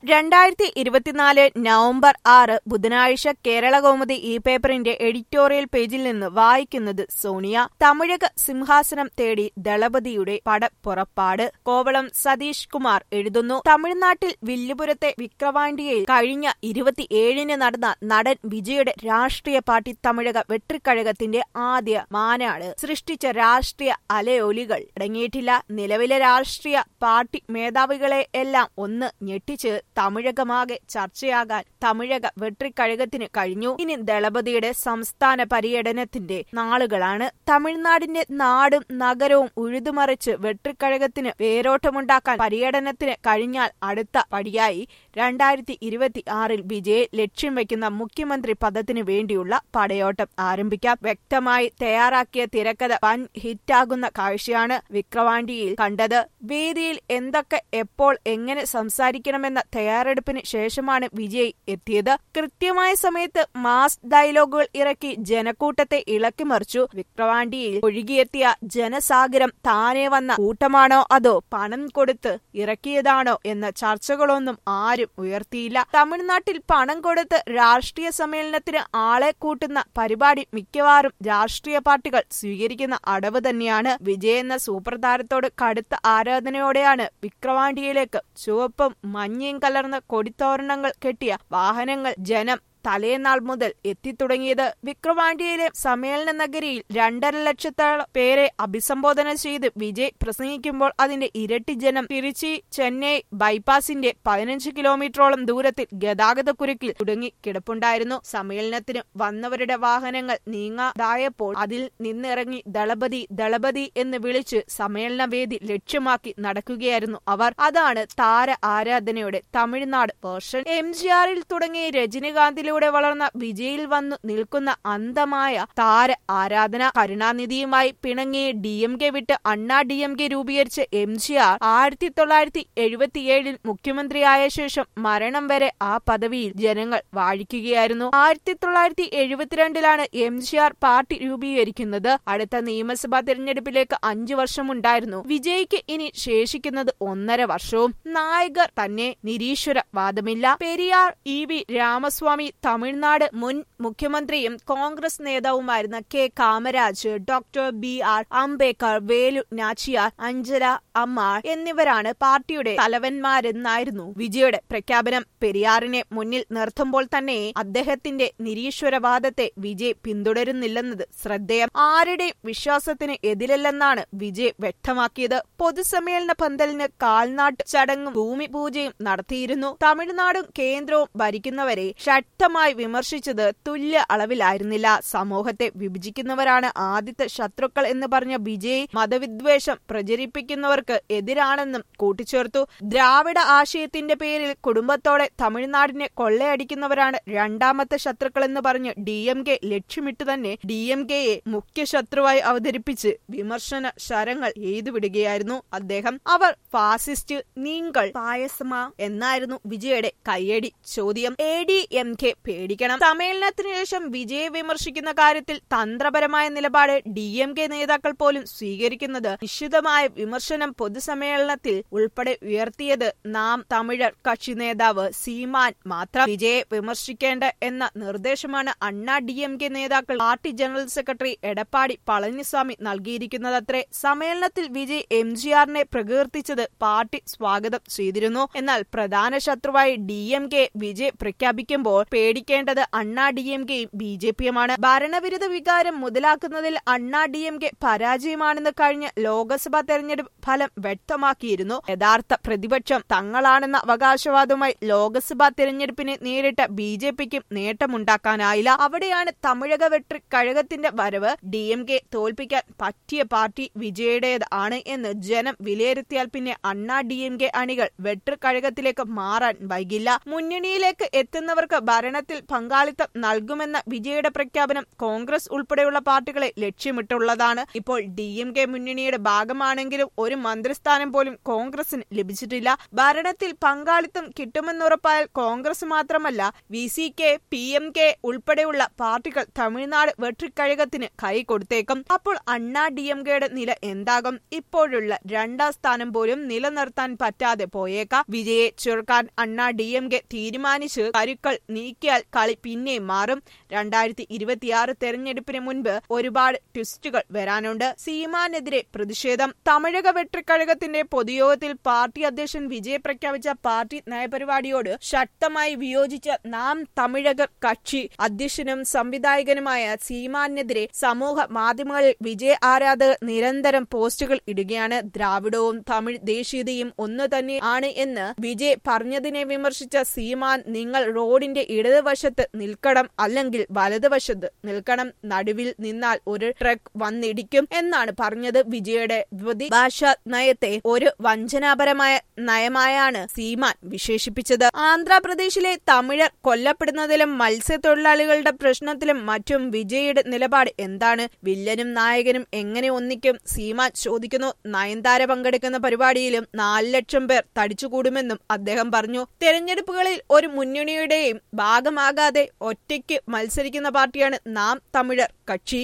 രണ്ടായിരത്തി ഇരുപത്തിനാല് നവംബർ ആറ് ബുധനാഴ്ച കേരളകൗമുദി ഈ പേപ്പറിന്റെ എഡിറ്റോറിയൽ പേജിൽ നിന്ന് വായിക്കുന്നത് സോണിയ തമിഴക സിംഹാസനം തേടി ദളപതിയുടെ പടപ്പുറപ്പാട് കോവളം സതീഷ് കുമാർ എഴുതുന്നു തമിഴ്നാട്ടിൽ വില്ലുപുരത്തെ വിക്രവാണ്ടിയയിൽ കഴിഞ്ഞ ഇരുപത്തിയേഴിന് നടന്ന നടൻ വിജയുടെ രാഷ്ട്രീയ പാർട്ടി തമിഴക വെട്രിക്കഴകത്തിന്റെ ആദ്യ മാനാട് സൃഷ്ടിച്ച രാഷ്ട്രീയ അലയൊലികൾ അടങ്ങിയിട്ടില്ല നിലവിലെ രാഷ്ട്രീയ പാർട്ടി മേധാവികളെ എല്ലാം ഒന്ന് ഞെട്ടിച്ച് തമിഴകമാകെ ചർച്ചയാകാൻ തമിഴക വെട്രിക്കഴകത്തിന് കഴിഞ്ഞു ഇനി ദളപതിയുടെ സംസ്ഥാന പര്യടനത്തിന്റെ നാളുകളാണ് തമിഴ്നാടിന്റെ നാടും നഗരവും ഉഴുതുമറിച്ച് വെട്രിക്കഴകത്തിന് വേരോട്ടമുണ്ടാക്കാൻ പര്യടനത്തിന് കഴിഞ്ഞാൽ അടുത്ത പടിയായി രണ്ടായിരത്തി ഇരുപത്തി ആറിൽ വിജയെ ലക്ഷ്യം വയ്ക്കുന്ന മുഖ്യമന്ത്രി പദത്തിനു വേണ്ടിയുള്ള പടയോട്ടം ആരംഭിക്കാം വ്യക്തമായി തയ്യാറാക്കിയ തിരക്കഥ വൻ ഹിറ്റാകുന്ന കാഴ്ചയാണ് വിക്രവാണ്ടിയിൽ കണ്ടത് വേദിയിൽ എന്തൊക്കെ എപ്പോൾ എങ്ങനെ സംസാരിക്കണമെന്ന തയ്യാറെടുപ്പിന് ശേഷമാണ് വിജയ് എത്തിയത് കൃത്യമായ സമയത്ത് മാസ് ഡയലോഗുകൾ ഇറക്കി ജനക്കൂട്ടത്തെ ഇളക്കിമറിച്ചു വിക്രവാണ്ടിയിൽ ഒഴുകിയെത്തിയ ജനസാഗരം താനെ വന്ന കൂട്ടമാണോ അതോ പണം കൊടുത്ത് ഇറക്കിയതാണോ എന്ന ചർച്ചകളൊന്നും ആരും ഉയർത്തിയില്ല തമിഴ്നാട്ടിൽ പണം കൊടുത്ത് രാഷ്ട്രീയ സമ്മേളനത്തിന് ആളെ കൂട്ടുന്ന പരിപാടി മിക്കവാറും രാഷ്ട്രീയ പാർട്ടികൾ സ്വീകരിക്കുന്ന അടവ് തന്നെയാണ് വിജയ് എന്ന സൂപ്പർ താരത്തോട് കടുത്ത ആരാധനയോടെയാണ് വിക്രവാണ്ടിയിലേക്ക് ചുവപ്പും മഞ്ഞയും കലർന്ന കൊടിത്തോരണങ്ങൾ കെട്ടിയ വാഹനങ്ങൾ ജനം തലേനാൾ മുതൽ എത്തിത്തുടങ്ങിയത് വിക്രവാണ്ടിയിലെ സമ്മേളന നഗരിയിൽ രണ്ടര ലക്ഷത്തോളം പേരെ അഭിസംബോധന ചെയ്ത് വിജയ് പ്രസംഗിക്കുമ്പോൾ അതിന്റെ ഇരട്ടി ജനം തിരുച്ചി ചെന്നൈ ബൈപ്പാസിന്റെ പതിനഞ്ച് കിലോമീറ്ററോളം ദൂരത്തിൽ ഗതാഗത കുരുക്കിൽ കുടുങ്ങി കിടപ്പുണ്ടായിരുന്നു സമ്മേളനത്തിന് വന്നവരുടെ വാഹനങ്ങൾ നീങ്ങാതായപ്പോൾ അതിൽ നിന്നിറങ്ങി ദളപതി ദളപതി എന്ന് വിളിച്ച് സമ്മേളന വേദി ലക്ഷ്യമാക്കി നടക്കുകയായിരുന്നു അവർ അതാണ് താര ആരാധനയുടെ തമിഴ്നാട് വേർഷൻ എം ജി ആറിൽ തുടങ്ങി രജനികാന്തിൽ ിലൂടെ വളർന്ന വിജയിൽ വന്നു നിൽക്കുന്ന അന്തമായ താര ആരാധന കരുണാനിധിയുമായി പിണങ്ങി ഡി എം കെ വിട്ട് അണ്ണാ ഡി എം കെ രൂപീകരിച്ച എം ജി ആർ ആയിരത്തി തൊള്ളായിരത്തി എഴുപത്തിയേഴിൽ മുഖ്യമന്ത്രിയായ ശേഷം മരണം വരെ ആ പദവിയിൽ ജനങ്ങൾ വാഴിക്കുകയായിരുന്നു ആയിരത്തി തൊള്ളായിരത്തി എഴുപത്തിരണ്ടിലാണ് എം ജി ആർ പാർട്ടി രൂപീകരിക്കുന്നത് അടുത്ത നിയമസഭാ തെരഞ്ഞെടുപ്പിലേക്ക് അഞ്ചു വർഷമുണ്ടായിരുന്നു വിജയ്ക്ക് ഇനി ശേഷിക്കുന്നത് ഒന്നര വർഷവും നായകർ തന്നെ നിരീശ്വരവാദമില്ല പെരിയാർ ഇ വി രാമസ്വാമി തമിഴ്നാട് മുൻ മുഖ്യമന്ത്രിയും കോൺഗ്രസ് നേതാവുമായിരുന്ന K Kamaraj doctor B R Ambedkar Velu Nachiyar Anjalai Ammal എന്നിവരാണ് പാർട്ടിയുടെ തലവന്മാരെന്നായിരുന്നു വിജയുടെ പ്രഖ്യാപനം പെരിയാറിനെ മുന്നിൽ നിർത്തുമ്പോൾ തന്നെ അദ്ദേഹത്തിന്റെ നിരീശ്വരവാദത്തെ വിജയ് പിന്തുടരുന്നില്ലെന്നത് ശ്രദ്ധേയം ആരുടെയും വിശ്വാസത്തിന് എതിരല്ലെന്നാണ് വിജയ് വ്യക്തമാക്കിയത് പൊതുസമ്മേളന പന്തലിന് കാൽനാട്ട് ചടങ്ങും ഭൂമി പൂജയും നടത്തിയിരുന്നു തമിഴ്നാടും കേന്ദ്രവും ഭരിക്കുന്നവരെ ശക്തമായി വിമർശിച്ചത് തുല്യ അളവിലായിരുന്നില്ല സമൂഹത്തെ വിഭജിക്കുന്നവരാണ് ആദ്യത്തെ ശത്രുക്കൾ എന്ന് പറഞ്ഞ വിജയ് മതവിദ്വേഷം പ്രചരിപ്പിക്കുന്നവർക്ക് എതിരാണെന്നും കൂട്ടിച്ചേർത്തു ദ്രാവിഡ ആശയത്തിന്റെ പേരിൽ കുടുംബത്തോടെ തമിഴ്നാടിനെ കൊള്ളയടിക്കുന്നവരാണ് രണ്ടാമത്തെ ശത്രുക്കൾ എന്ന് പറഞ്ഞ് ഡി എം കെ ലക്ഷ്യമിട്ട് തന്നെ ഡി എം കെയെ മുഖ്യ ശത്രുവായി അവതരിപ്പിച്ച് വിമർശന ശരങ്ങൾ എയ്തുവിടുകയായിരുന്നു അദ്ദേഹം അവർ ഫാസിസ്റ്റ് നീങ്കൾ പായസമാ എന്നായിരുന്നു വിജയുടെ കയ്യടി ചോദ്യം എ ഡി എം കെ പേടിക്കണം സമ്മേളനത്തിന് ശേഷം വിജയെ വിമർശിക്കുന്ന കാര്യത്തിൽ തന്ത്രപരമായ നിലപാട് ഡി എം കെ നേതാക്കൾ പോലും സ്വീകരിക്കുന്നത് നിശ്ചിതമായ വിമർശനം പൊതുസമ്മേളനത്തിൽ ഉൾപ്പെടെ ഉയർത്തിയത് നാം തമിഴർ കക്ഷി നേതാവ് സീമാൻ മാത്രം വിജയെ വിമർശിക്കേണ്ട എന്ന നിർദ്ദേശമാണ് അണ്ണാ ഡി എം കെ നേതാക്കൾ party general secretary Edappadi Palaniswami നൽകിയിരിക്കുന്നതത്രേ സമ്മേളനത്തിൽ വിജയ് എം ജി ആറിനെ പ്രകീർത്തിച്ചത് പാർട്ടി സ്വാഗതം ചെയ്തിരുന്നു എന്നാൽ പ്രധാന ശത്രുവായി ഡി എം കെ വിജയ് പ്രഖ്യാപിക്കുമ്പോൾ പേടിക്കേണ്ടത് അണ്ണാ ഡി എം കെയും ബി ജെ പിയുമാണ് ഭരണവിരുദ്ധ വികാരം മുതലാക്കുന്നതിൽ അണ്ണാ ഡി എം കെ പരാജയമാണെന്ന് കഴിഞ്ഞ ലോക്സഭാ തെരഞ്ഞെടുപ്പ് ഫലം വ്യക്തമാക്കിയിരുന്നു യഥാർത്ഥ പ്രതിപക്ഷം തങ്ങളാണെന്ന അവകാശവാദവുമായി ലോക്സഭാ തെരഞ്ഞെടുപ്പിനെ നേരിട്ട ബി ജെ പിക്കും നേട്ടമുണ്ടാക്കാനായില്ല അവിടെയാണ് തമിഴക വെട്രി കഴകത്തിന്റെ വരവ് ഡി എം കെ തോൽപ്പിക്കാൻ പറ്റിയ പാർട്ടി വിജയുടേത് ആണ് എന്ന് ജനം വിലയിരുത്തിയാൽ പിന്നെ അണ്ണാ ഡി എം കെ അണികൾ വെട്രി കഴകത്തിലേക്ക് മാറാൻ വൈകില്ല മുന്നണിയിലേക്ക് എത്തുന്നവർക്ക് ഭരണ ഭരണത്തിൽ പങ്കാളിത്തം നൽകുമെന്ന വിജയുടെ പ്രഖ്യാപനം കോൺഗ്രസ് ഉൾപ്പെടെയുള്ള പാർട്ടികളെ ലക്ഷ്യമിട്ടുള്ളതാണ് ഇപ്പോൾ ഡി എം കെ മുന്നണിയുടെ ഭാഗമാണെങ്കിലും ഒരു മന്ത്രിസ്ഥാനം പോലും കോൺഗ്രസിന് ലഭിച്ചിട്ടില്ല ഭരണത്തിൽ പങ്കാളിത്തം കിട്ടുമെന്നുറപ്പായാൽ കോൺഗ്രസ് മാത്രമല്ല V C K P M K ഉൾപ്പെടെയുള്ള പാർട്ടികൾ തമിഴ്നാട് വെട്രിക്കഴകത്തിന് കൈ കൊടുത്തേക്കും അപ്പോൾ അണ്ണാ ഡി എം കെയുടെ നില എന്താകും ഇപ്പോഴുള്ള രണ്ടാം സ്ഥാനം പോലും നിലനിർത്താൻ പറ്റാതെ പോയേക്കാം വിജയെ ചെറുക്കാൻ അണ്ണാ ഡി എം കെ തീരുമാനിച്ച് കരുക്കൾ നീക്കിയാൽ കളി പിന്നെ മാറും രണ്ടായിരത്തി ഇരുപത്തിയാറ് തെരഞ്ഞെടുപ്പിന് മുൻപ് ഒരുപാട് ട്വിസ്റ്റുകൾ വരാനുണ്ട് സീമാനെതിരെ പ്രതിഷേധം തമിഴക വെട്രിക്കഴകത്തിന്റെ പൊതുയോഗത്തിൽ പാർട്ടി അധ്യക്ഷൻ വിജയ് പ്രഖ്യാപിച്ച പാർട്ടി നയപരിപാടിയോട് ശക്തമായി വിയോജിച്ച നാം തമിഴകർ കക്ഷി അധ്യക്ഷനും സംവിധായകനുമായ സീമാനെതിരെ സമൂഹ മാധ്യമങ്ങളിൽ വിജയ് ആരാധകർ നിരന്തരം പോസ്റ്റുകൾ ഇടുകയാണ് ദ്രാവിഡവും തമിഴ് ദേശീയതയും ഒന്നു തന്നെ ആണ് എന്ന് വിജയ് പറഞ്ഞതിനെ വിമർശിച്ച സീമാൻ നിങ്ങൾ റോഡിന്റെ ഇടതുവശത്ത് നിൽക്കണം അല്ലെങ്കിൽ വലതുവശത്ത് നിൽക്കണം നടുവിൽ നിന്നാൽ ഒരു ട്രക്ക് വന്നിടിക്കും എന്നാണ് പറഞ്ഞത് വിജയുടെ ഭാഷാ നയത്തെ ഒരു വഞ്ചനാപരമായ നയമായാണ് സീമാൻ വിശേഷിപ്പിച്ചത് ആന്ധ്രാപ്രദേശിലെ തമിഴർ കൊല്ലപ്പെടുന്നതിലും മത്സ്യത്തൊഴിലാളികളുടെ പ്രശ്നത്തിലും മറ്റും വിജയുടെ നിലപാട് എന്താണ് വില്ലനും നായകനും എങ്ങനെ ഒന്നിക്കും സീമാൻ ചോദിക്കുന്നു നയൻതാര പങ്കെടുക്കുന്ന പരിപാടിയിലും നാല് ലക്ഷം പേർ തടിച്ചുകൂടുമെന്നും അദ്ദേഹം പറഞ്ഞു തെരഞ്ഞെടുപ്പുകളിൽ ഒരു മുന്നണിയുടെയും ഭാഗമാകാതെ ഒറ്റയ്ക്ക് മത്സരിക്കുന്ന പാർട്ടിയാണ് നാം തമിഴർ കക്ഷി